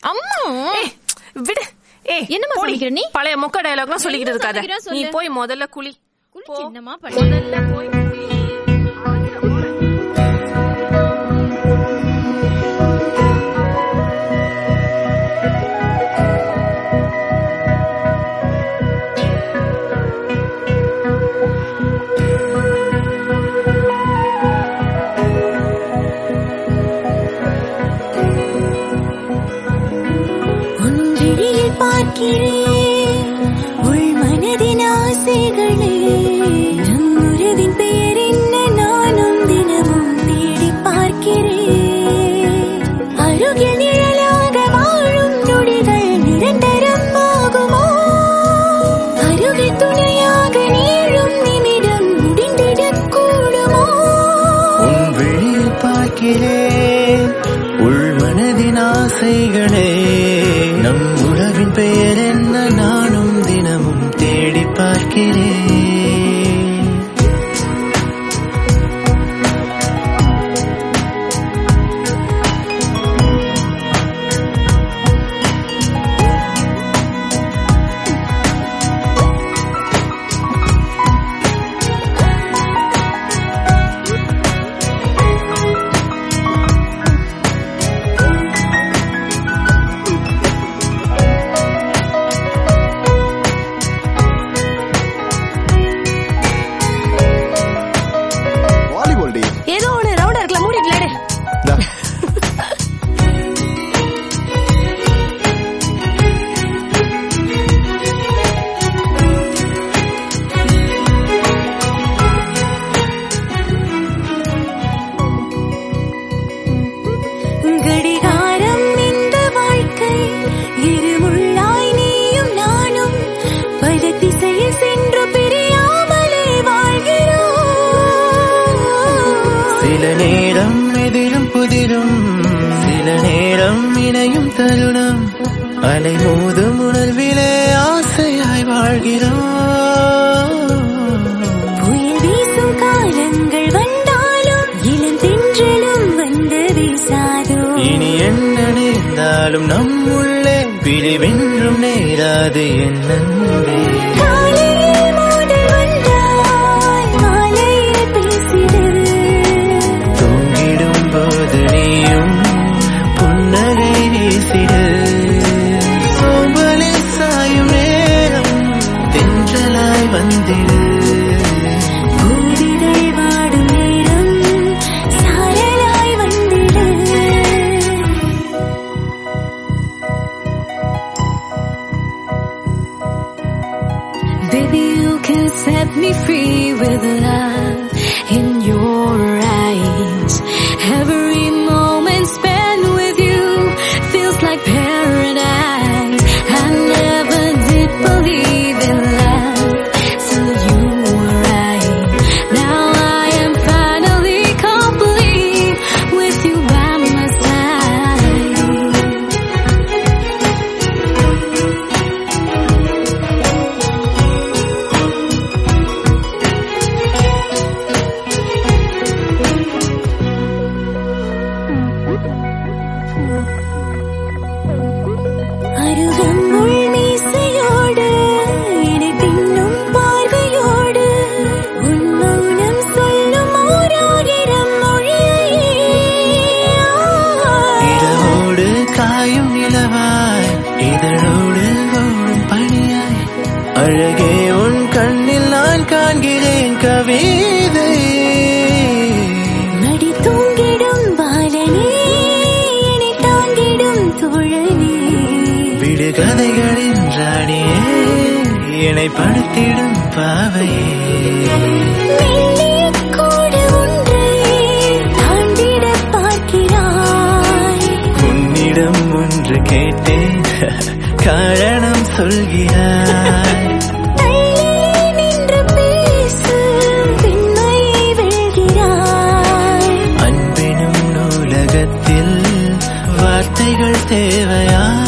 அம்மா ஏய், விடு ஏய் என்னம்மா போடி. சமைக்கிற நீ? பழைய மொக்க டயலாக்லாம் சொல்லிக்கிட்டு என்ன இருக்காத சமைக்கிற நீ சொல்லு. போய் முதல்ல குளி குளிச்சு போ. என்னம்மா பண்ண? முதல்ல போய் குளி உன் விழியில் பார்க்கிறேன் உள் மனதின் ஆசைகளே நம் உறவின் பெயர் என்ன நானும் தினமும் தேடி பார்க்கிறேன் அருகில் நிழலாக வாழும் நொடிகள் நிரந்தரம் ஆகுமோ அருகில் துணையாக நீளும் நிமிடம் முடிந்திடக் கூடுமோ உன் விழியில் பார்க்கிறேன் உள் மனதின் ஆசைகளே நம் உறவின் பெயர் என்ன நானும் தினமும் தேடி பார்க்கிறேன் வாலிபால் டே ஏதோ ஒண்ணு ரவுண்டா இருக்கல மூடிட்டு லேடு கடிகாரம் இந்த வாழ்க்கை இருமுள்ளாய் நீயும் நானும் பல திசையில் சென்று பிரியாமலே வாழ்கிறோம் சில நேரம் எதிரும் புதிரும் சில நேரம் இணையும் தருணம் அலை மோதும் உணர்விலே ஆசையாய் வாழ்கிறோம் புயல் வீசும் காலங்கள் வந்தாலும் இளம் தென்றலும் வந்து வீசாதோ இனி என்ன நேர்ந்தாலும் நம் உள்ளே பிரிவென்றும் நேராது என்னே காலையில் மோதல் வந்தாய் மாலையில் பேசிடு தூங்கிடும் போது நீயும் புன்னகை வீசிடு சோம்பலில் சாயும் நேரம் தென்றலாய் வந்திடு பூவிதழ் வாடும் நேரம் சாரலாய் வந்திடு Baby, you can set me free with love in your eyes. Every moment spent with you feels like paradise. I never did believe in love till you arrived. Now I am finally complete with you by my side. அருகம்புல் மீசையோடு என்னை பின்னும் பார்வையோடு உன் மௌனம் சொல்லும் ஓராயிரம் மொழியை இரவோடு காயும் நிலவாய் இதழோடு ஓடும் பனியாய் அழகே உன் கண்ணில் நான் காண்கிறேன் கவிதை நடி தூங்கிடும் பாலனே என்னை தாங்கிடும் தோழனே விடுகதைகளின் ராணியே என்னை படுத்திடும் பாவையே மெல்லிய கோடு ஒன்றை தாண்டிட பார்க்கிறாய் உன்னிடம் ஒன்று கேட்டேன் காரணம் சொல்கிறாய் தள்ளியே நின்று பேசு பெண்மையை வெல்கிறாய் அன்பினும் நூலகத்தில் வார்த்தைகள் தேவையா